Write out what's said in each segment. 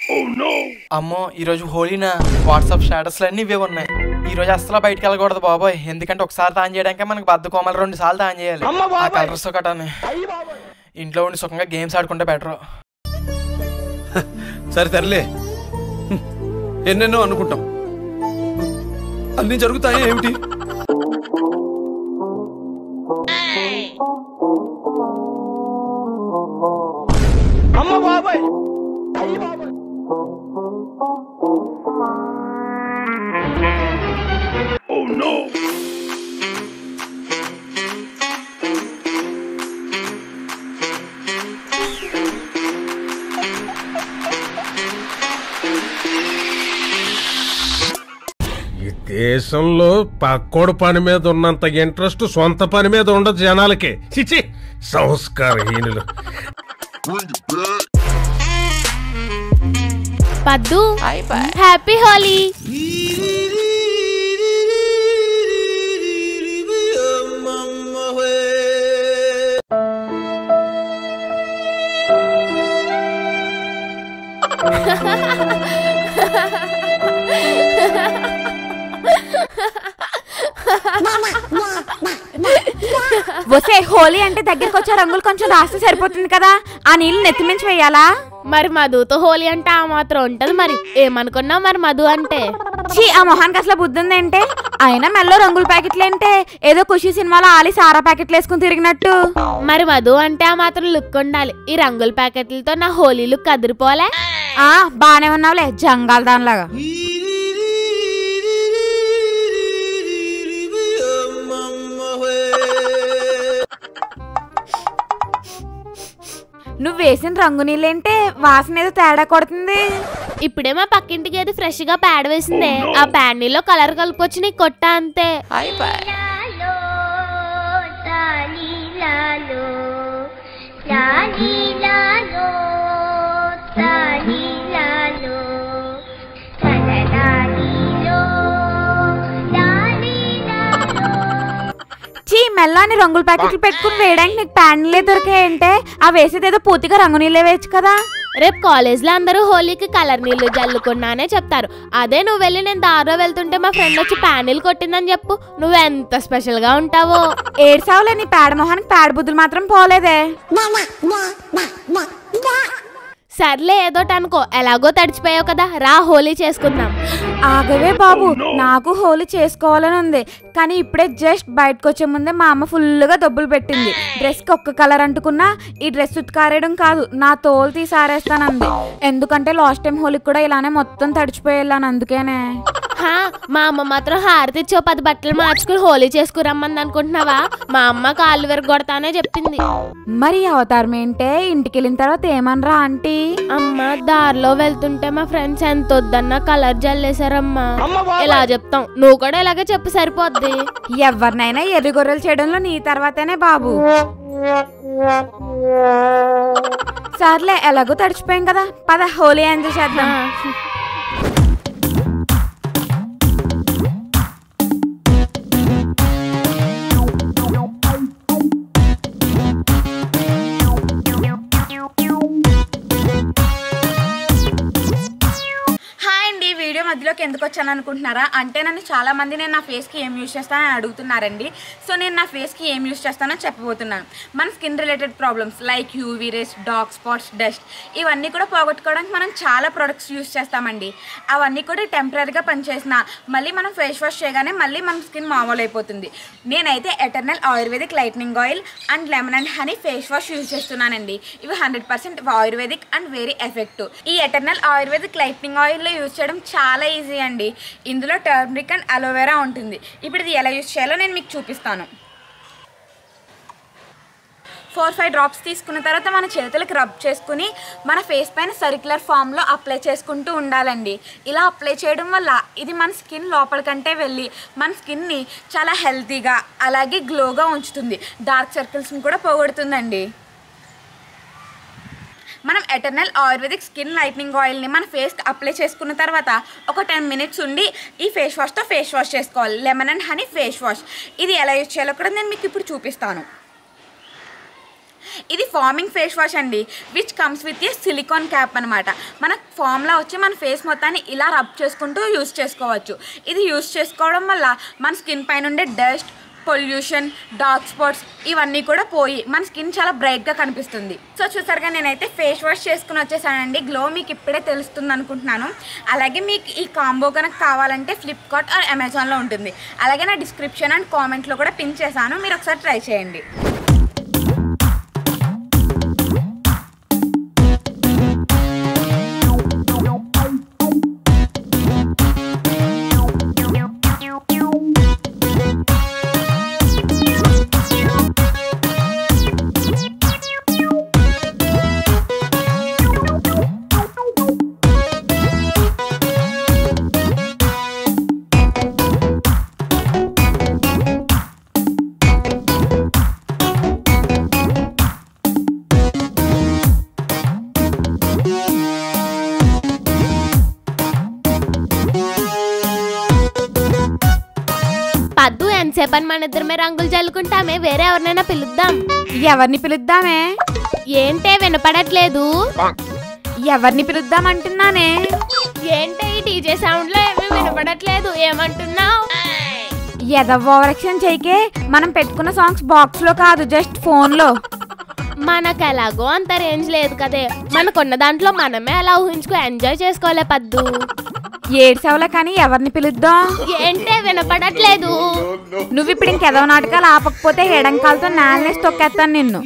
అమ్మో ఈరోజు హోలీనా వాట్సాప్ స్టేటస్లు అన్నీ ఇవే ఉన్నాయి ఈ రోజు అస్సలు బయటికి వెళ్ళకూడదు బాబోయ్ ఎందుకంటే ఒకసారి తాన్ చేయడానికే మనకు బద్దకోమలు రెండు సార్లు తాన్ చేయాలి ఆ కలర్స్ ఒకటాని ఇంట్లో ఉండి సుఖంగా గేమ్స్ ఆడుకుంటే బెటర్ సరే తరలే హ్మ్. ఎన్నెన్నో అనుకుంటాం అన్నీ జరుగుతాయా ఏమిటి ఈ దేశంలో పక్కోడు పని మీద ఉన్నంత ఇంట్రెస్ట్ సొంత పని మీద ఉండదు జనాలకి చిచి సంస్కారహీనులు పద్దు హ్యాపీ హోలీ వసే హోలీ అంటే దగ్గరికి వచ్చే రంగులు కొంచెం రాస్తే సరిపోతుంది కదా ఆ నీళ్ళు నెత్తిమించి వేయాలా మరి మధుతో హోలీ అంటే ఆ మాత్రం ఉంటది మరి ఏమనుకున్నావు మరి మధు అంటే ఛీ ఆ మొహానికి అసలు బుద్ధి ఉందేంటే అయినా మెల్లో రంగుల ప్యాకెట్లు అంటే ఏదో ఖుషి సినిమాలో ఆలి సారా ప్యాకెట్లు వేసుకుని తిరిగినట్టు మరి మధు అంటే ఆ మాత్రం లుక్ ఉండాలి ఈ రంగుల ప్యాకెట్లతో నా హోలీ లుక్ అదిరిపోలే ఆ బానే ఉన్నావులే జంగాల్ దానిలాగా నువ్వు వేసిన రంగు నీళ్ళేంటే వాసన ఏదో తేడా కొడుతుంది ఇప్పుడే మా పక్కింటికి ఏది ఫ్రెష్ గా ప్యాడ్ వేసిందే ఆ ప్యాడ్ నీలో కలర్ కలుపుకొచ్చి నీకు కొట్ట అంతే చీ మెల్లాని రంగుల ప్యాకెట్లు పెట్టుకుని వేయడానికి నీకు ప్యాన్లే దొరికాయంటే ఆ వేసేదేదో పూర్తిగా రంగు నీళ్ళే వేయచ్చు కదా రేపు కాలేజ్ లో అందరూ హోలీకి కలర్ నీళ్లు జల్లుకున్నానే చెప్తారు అదే నువ్వు వెళ్ళి నేను దారిలో వెళ్తుంటే మా ఫ్రెండ్ వచ్చి ప్యానీలు కొట్టిందని చెప్పు నువ్వు ఎంత స్పెషల్ గా ఉంటావో ఏడ్సావులే నీ పేడ మొహానికి పేడ బుద్ధులు మాత్రం పోలేదే సర్లే ఏదోటి అనుకో ఎలాగో తడిచిపోయావు కదా రా హోలీ చేసుకుందాం ఆగవే బాబు నాకు హోలీ చేసుకోవాలని ఉంది కానీ ఇప్పుడే జస్ట్ బయటకు వచ్చే ముందే మా అమ్మ ఫుల్గా దబ్బులు పెట్టింది డ్రెస్కి ఒక్క కలర్ అంటుకున్నా ఈ డ్రెస్ ఉతికారేయడం కాదు నా తోలు తీసారేస్తానంది ఎందుకంటే లాస్ట్ టైం హోలీకి కూడా ఇలానే మొత్తం తడిచిపోయేళ్ళాను అందుకేనే హా మా అమ్మ మాత్రం హారతి ఇచ్చో పది బట్టలు మార్చుకుని హోలీ చేసుకురమ్మంది అనుకుంటున్నావా మా అమ్మ కాళ్ళు విరగొడతానే చెప్పింది మరి ఈ అవతారం ఏంటే ఇంటికి వెళ్ళిన తర్వాత ఏమనరా ఆంటీ అమ్మ దారిలో వెళ్తుంటే మా ఫ్రెండ్స్ ఎంత వద్దన్నా కలర్ జల్లేశారమ్మా ఇలా చెప్తాం నువ్వు కూడా ఇలాగే చెప్పు సరిపోద్ది ఎవరినైనా ఎర్రి గొర్రెలు చేయడంలో నీ తర్వాతనే బాబు సర్లే ఎలాగో తడిచిపోయాం కదా పద హోలీ ఎంజాయ్ చేద్దాం హాయ్ అండి వీడియో మధ్యలోకి ఎందుకు వచ్చాను అనుకుంటున్నారా అంటే నన్ను చాలా మంది నేను నా ఫేస్కి ఏం యూస్ చేస్తానని అడుగుతున్నారండి సో నేను నా ఫేస్కి ఏం యూస్ చేస్తానో చెప్పబోతున్నాను మన skin related problems like UV rays dark spots dust ఇవన్నీ కూడా పోగొట్టుకోవడానికి మనం చాలా ప్రొడక్ట్స్ యూస్ చేస్తామండి అవన్నీ కూడా టెంపరీగా పనిచేసిన మళ్ళీ మనం ఫేస్ వాష్ చేయగానే మళ్ళీ మన స్కిన్ మామూలు అయిపోతుంది నేనైతే Eternal ayurvedic lightning oil and lemon and honey face wash use చేస్తున్నానండి ఇవి hundred percent ayurvedic and very effective ఈ ఎటర్నల్ ఆయుర్వేదిక్ లైట్నింగ్ ఆయిల్లో యూజ్ చేయడం చాలా ఈజీ అండి ఇందులో టర్మరిక్ అండ్ అలోవెరా ఉంటుంది ఇప్పుడు ఇది ఎలా యూజ్ చేయాలో నేను మీకు చూపిస్తాను ఫోర్ ఫైవ్ డ్రాప్స్ తీసుకున్న తర్వాత మన చేతులకు రబ్ చేసుకుని మన ఫేస్ పైన సర్క్యులర్ ఫామ్లో అప్లై చేసుకుంటూ ఉండాలండి ఇలా అప్లై చేయడం వల్ల ఇది మన స్కిన్ లోపలికంటే వెళ్ళి మన స్కిన్ని చాలా హెల్తీగా అలాగే గ్లోగా ఉంచుతుంది డార్క్ సర్కిల్స్ని కూడా పోగొడుతుందండి మనం ఎటర్నల్ ఆయుర్వేదిక్ స్కిన్ లైట్నింగ్ ఆయిల్ని మన ఫేస్కి అప్లై చేసుకున్న తర్వాత ఒక టెన్ మినిట్స్ ఉండి ఈ ఫేస్ వాష్తో ఫేస్ వాష్ చేసుకోవాలి lemon and honey face wash ఇది ఎలా యూజ్ చేయాలో కూడా నేను మీకు ఇప్పుడు చూపిస్తాను ఇది ఫార్మింగ్ ఫేస్ వాష్ అండి which comes with a silicone cap అనమాట మన ఫామ్లా వచ్చి మన ఫేస్ మొత్తాన్ని ఇలా రబ్ చేసుకుంటూ యూస్ చేసుకోవచ్చు ఇది యూస్ చేసుకోవడం వల్ల మన స్కిన్ పైన ఉండే డస్ట్ పొల్యూషన్ డార్క్ స్పాట్స్ ఇవన్నీ కూడా పోయి మన స్కిన్ చాలా బ్రైట్గా కనిపిస్తుంది సో చూసారుగా నేనైతే ఫేస్ వాష్ చేసుకుని వచ్చేసానండి గ్లో మీకు ఇప్పుడే తెలుస్తుంది అనుకుంటున్నాను అలాగే మీకు ఈ కాంబో కనుక కావాలంటే ఫ్లిప్కార్ట్ ఆర్ అమెజాన్లో ఉంటుంది అలాగే నా డిస్క్రిప్షన్ అండ్ కామెంట్లో కూడా పిన్ చేశాను మీరు ఒకసారి ట్రై చేయండి పద్దు ఎంతసేపు అని మన ఇద్దరమే రంగులు చల్లుకుంటామే వేరే ఎవరినైనా పిలుద్దాం ఎవరిని పిలుద్దామే ఏంటే వినపడట్లేదు ఎవరిని పిలుద్దాం అంటున్నానే ఏంటే ఈ డీజే సౌండ్ లో ఏమీ వినపడట్లేదు ఏమంటున్నావు ఎదవ ఓవరక్షన్ చేయకే మనం పెట్టుకున్న సాంగ్స్ బాక్స్ లో కాదు జస్ట్ ఫోన్ లో మనకు ఎలాగో అంత రేంజ్ లేదు కదే మనకున్న దాంట్లో మనమే అలా ఊహించుకో ఎంజాయ్ చేసుకోలే పద్దు ఏడ్సవలే కానీ ఎవరిని పిలుద్దాం ఏంటే వినపడట్లేదు నువ్వు ఇప్పుడు ఇంకెదవ నాటకాలు ఆపకపోతే ఎడంకాలతో నేలనేసి తొక్కేస్తాను నిన్ను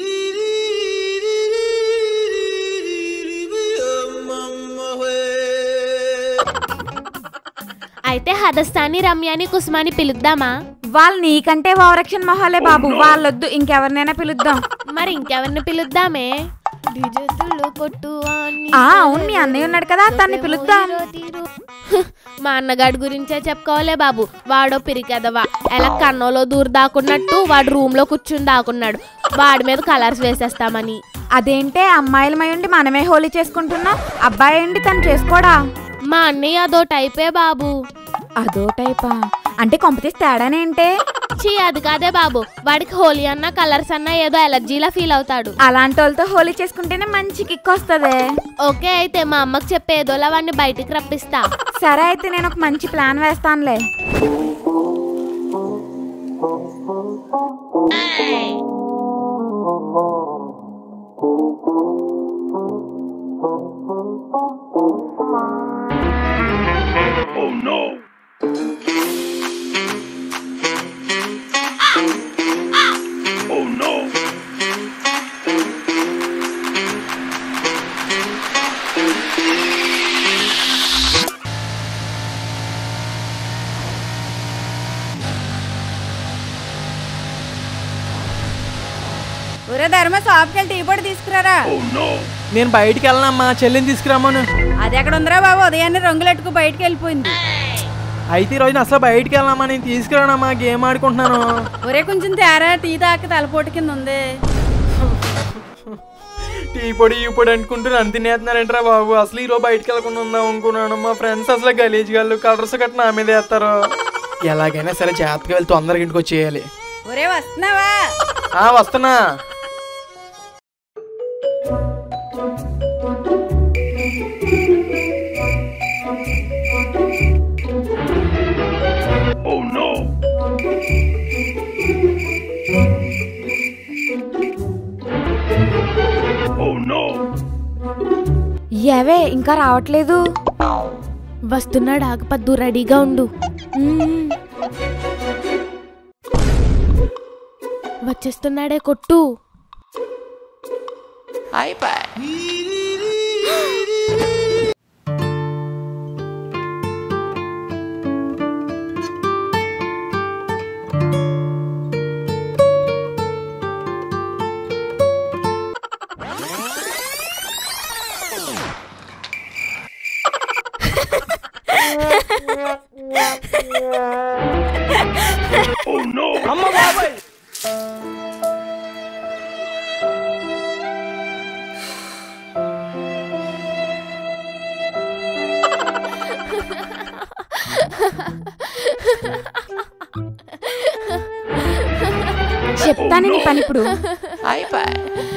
అయితే హదస్థాని రమ్యాని కుసుమాని పిలుద్దామా వాళ్ళు నీకంటే ఓవరక్షన్ మొహాలే బాబు వాళ్ళొద్దు ఇంకెవరినైనా పిలుద్దాం మరి ఇంకెవరిని పిలుద్దామే డీజే తుళ్ళు కొట్టు అని ఆ, అవును, మీ అన్నయ్య ఉన్నాడు కదా, అతన్ని పిలుద్దాం. హ్, మా అన్నగాడి గురించే చెప్పుకోవాలే బాబు వాడో పిరికెదవా ఎలా కన్నోలో దూరు దాక్కున్నట్టు వాడు రూమ్ లో కూర్చుని దాక్కున్నాడు వాడి మీద కలర్స్ వేసేస్తామని అదేంటే అమ్మాయిలమై ఉండి మనమే హోలీ చేసుకుంటున్నాం అబ్బాయి ఉండి తను చేసుకోడా మా అన్నయ్య అదో టైపే బాబు అదో టైపా అంటే కొంపతీసి తేడానేంటే చీ అది కాదే బాబు వాడికి హోలీ అన్న కలర్స్ అన్న ఏదో ఎలర్జీలా ఫీల్ అవుతాడు అలాంటి వాళ్ళతో హోలీ చేసుకుంటేనే మంచి కిక్ వస్తుంది ఓకే అయితే మా అమ్మకి చెప్పే ఏదోలా వాడిని బయటికి రప్పిస్తా సరే అయితే నేను ఒక మంచి ప్లాన్ వేస్తానులే ఒరే ధర్మ షాప్కి వెళ్ళి టీ పొడి తీసుకురారా నేను బయటికి వెళ్ళనమ్మా చెల్లిని తీసుకురామాను అది ఎక్కడ ఉందిరా బాబు ఉదయాన్నే రంగులెట్టుకు బయటికి వెళ్ళిపోయింది అయితే ఈ రోజు అసలు బయటికి వెళ్ళామా నేను తీసుకురానమ్మా గేమ్ ఆడుకుంటున్నాను ఒరే కొంచెం తేరా టీ తాక తలపోటు కింద ఉంది టీ పొడి ఈ పొడి అనుకుంటూ నన్ను తినేస్తున్నారంటరా బాబు అసలు ఈరోజు బయటికి వెళ్ళకుండా ఉందాం అనుకున్నాను మా ఫ్రెండ్స్ అసలు గలీజ్ గాళ్ళు కలర్స్ గట్ట నా మీద వేస్తారు ఎలాగైనా సరే జాగ్రత్తగా వెళ్ళి తొందరగా ఇంటికి వచ్చేయాలి ఒరే వస్తున్నావా ఆ వస్తున్నా ఏవే ఇంకా రావట్లేదు వస్తున్నాడు ఆగపద్దు రెడీగా ఉండు మ్మ్. వచ్చేస్తున్నాడే కొట్టు చెప్తాను నీ పని ఇప్పుడు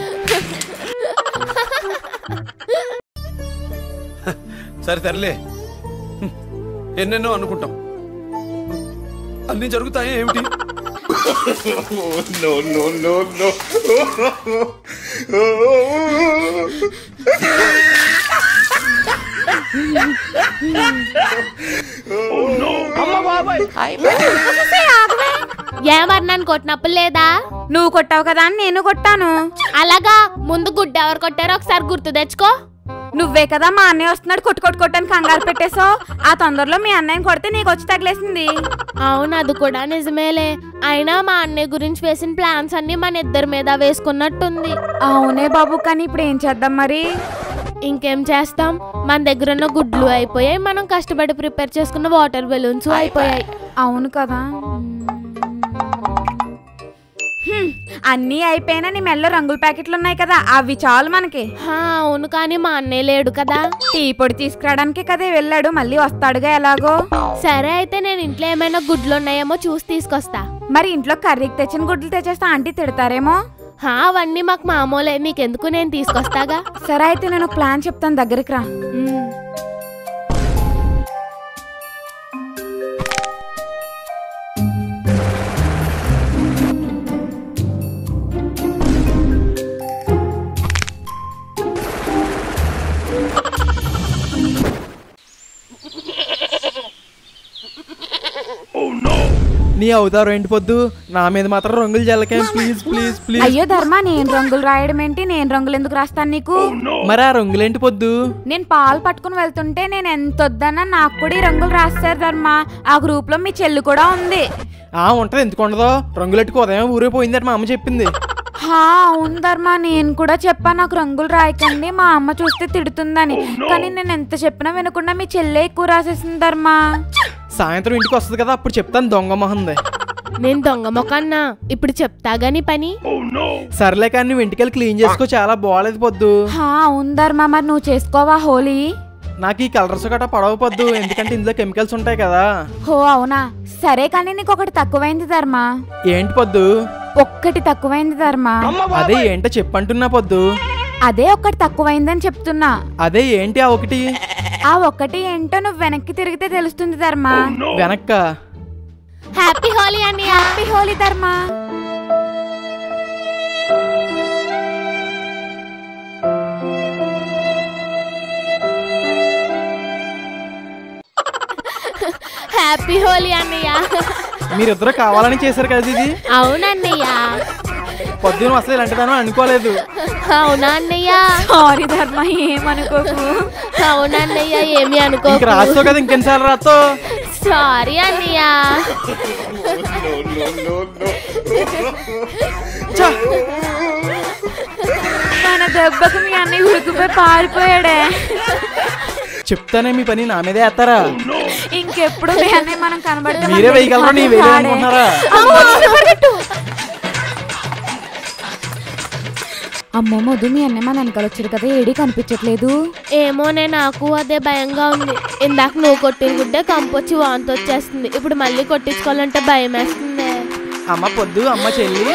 సరే తరలే హ్మ్. ఎన్నెన్నో అనుకుంటాం అన్నీ జరుగుతాయి ఏమిటి ఏమన్నాను కొట్టినప్పుడు లేదా నువ్వు కొట్టావు కదా అని నేను కొట్టాను అలాగా ముందు గుడ్డ ఎవరు కొట్టారో ఒకసారి గుర్తు తెచ్చుకో నువ్వే కదా మా అన్నయ్య వస్తున్నాడు కొట్టు కొట్టు కొట్టని కంగారు పెట్టేసావు ఆ తొందరలో మీ అన్నయ్యని కొడితే నీకు వచ్చి తగిలేసింది అవును అది కూడా నిజమేలే అయినా మా అన్నయ్య గురించి వేసిన ప్లాన్స్ అన్ని మన ఇద్దరి మీద వేసుకున్నట్టుంది అవునే బాబు కానీ ఇప్పుడు ఏం చేద్దాం మరి ఇంకేం చేస్తాం మన దగ్గర ఉన్న గుడ్లు అయిపోయాయి మనం కష్టపడి ప్రిపేర్ చేసుకున్న వాటర్ బెలూన్స్ అయిపోయాయి అవును కదా హ్మ్, అన్నీ అయిపోయినా నీ మెల్ల రంగుల ప్యాకెట్లు ఉన్నాయి కదా అవి చాలు మనకి హా, అవును కానీ మా అన్నయ్య లేడు కదా టీ పొడి తీసుకురావడానికి కదే వెళ్ళాడు మళ్ళీ వస్తాడుగా ఎలాగో సరే అయితే నేను ఇంట్లో ఏమైనా గుడ్లు ఉన్నాయేమో చూసి తీసుకొస్తా మరి ఇంట్లో కర్రీకి తెచ్చిన గుడ్లు తెచ్చేస్తే ఆంటీ తిడతారేమో హా అవన్నీ మాకు మామూలే నీకెందుకు నేను తీసుకొస్తాగా సరే అయితే నేను ఒక ప్లాన్ చెప్తాను దగ్గరికి రా మ్. నీ అవుతారు ఏంటి పొద్దు నా మీద మాత్రం రంగులు జల్లకే ప్లీజ్ ప్లీజ్ ప్లీజ్ అయ్యో ధర్మ నేను రంగులు రాయడం ఏంటి నేను రంగులు ఎందుకు రాస్తాను నీకు మరి ఆ రంగులేంటి పొద్దు నేను పాలు పట్టుకుని వెళ్తుంటే నేను ఎంత వద్దన్నా నాకు కూడా ఈ రంగులు రాస్తారు ధర్మ ఆ గ్రూప్ లో మీ చెల్లి కూడా ఉంది ఆ ఉంటది ఎందుకు ఉండదో రంగులెట్టుకు ఉదయం ఊరే పోయిందట మా అమ్మ చెప్పింది హా అవును ధర్మ నేను కూడా చెప్పా నాకు రంగులు రాయకండి మా అమ్మ చూస్తే తిడుతుందని కానీ నేను ఎంత చెప్పినా వినకుండా మీ చెల్లె ఎక్కువ రాసేసింది ధర్మ సాయంత్రం ఇంటికి వస్తుంది కదా అప్పుడు చెప్తాను దొంగ మొహంది నేను దొంగ మొకన్నా ఇప్పుడు చెప్తాగా నీ పని సర్లే కానీ నువ్వు ఇంటికెళ్ళి క్లీన్ చేసుకో చాలా బాగాలేదు పొద్దు హా అవును ధర్మ మరి నువ్వు చేసుకోవా హోలీ నాకు ఈ కలర్స్ గట్రా పడవ పొద్దు ఎందుకంటే ఇందులో కెమికల్స్ ఉంటాయి కదా హో అవునా సరే కానీ నీకు ఒకటి తక్కువైంది ధర్మ ఏంటి పొద్దు ఒక్కటి తక్కువైంది ధర్మ అదే ఏంటో చెప్పంటున్నా పొద్దు అదే ఒక్కటి తక్కువైందని చెప్తున్నా అదే ఏంటి ఆ ఒకటి ఆ ఒక్కటి ఏంటో నువ్వు వెనక్కి తిరిగితే తెలుస్తుంది ధర్మ వెనక్క హ్యాపీ హోలీ అని హ్యాపీ హోలీ ధర్మ హ్యాపీ హోలీ అన్నయ్య మీరిద్దరు కావాలని చేశారు కదా ఇది అవునన్నయ్య పొద్దున అసలు ఇలాంటిదని అనుకోలేదు అవునా అన్నయ్య సారీ ధర్మ ఏమనుకోకు అవునన్నయ్య ఏమి అనుకో ఇంక రాస్తావు కదా ఇంకెన్నిసార్లు రాస్తావు సారీ అన్నయ్య ఛ! మన దెబ్బకు మీ అన్నయ్య ఉరికిపోయి పారిపోయాడే చెప్తానే మీ పని నా మీదే వేస్తారా ఇంకెప్పుడు మీ అన్నయ్య మనం కనబడితే మీరే వేయగలరా నీ వేరే అనుకుంటున్నారా అమ్మో మధు మీ అన్నయ్య మన వెనకాల వచ్చాడు కదా ఏడీ కనిపించట్లేదు ఏమోనే నాకు అదే భయంగా ఉంది ఇందాక నువ్వు కొట్టిన గుడ్డే కంపొచ్చి వాంతి వచ్చేస్తుంది ఇప్పుడు మళ్ళీ కొట్టించుకోవాలంటే భయం వేస్తుంది అమ్మ పొద్దు అమ్మ చెల్లి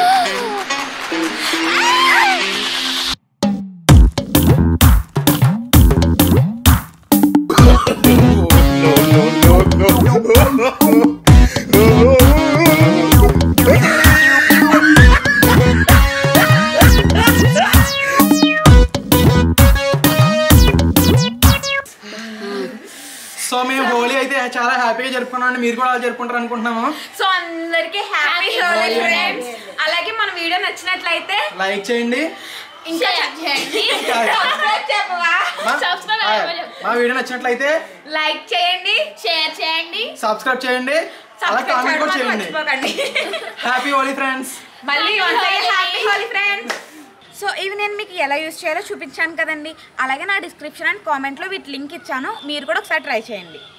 సో మేము హోలీ అయితే చాలా హ్యాపీగా జరుపుకున్నాం మీరు కూడా అలా జరుపుకుంటారు అనుకుంటున్నాము సో అందరికి హ్యాపీ హోలీ ఫ్రెండ్స్ అలాగే మన వీడియో నచ్చినట్లయితే లైక్ చేయండి ఇంకా సబ్స్క్రైబ్ చెప్పవా మా- మా వీడియో నచ్చినట్లయితే లైక్ చేయండి షేర్ చేయండి సబ్స్క్రైబ్ చేయండి అలా సబ్స్క్రైబ్ కామెంట్ కూడా చేయడం చేయండి మర్చిపోకండి హ్యాపీ హోలీ ఫ్రెండ్స్ మళ్ళీ హ్యాపీ హోలీ ఫ్రెండ్స్ సో ఇవి నేను మీకు ఎలా యూస్ చేయాలో చూపించాను కదండి అలాగే నా డిస్క్రిప్షన్ అండ్ కామెంట్లో వీటి లింక్ ఇచ్చాను మీరు కూడా ఒకసారి ట్రై చేయండి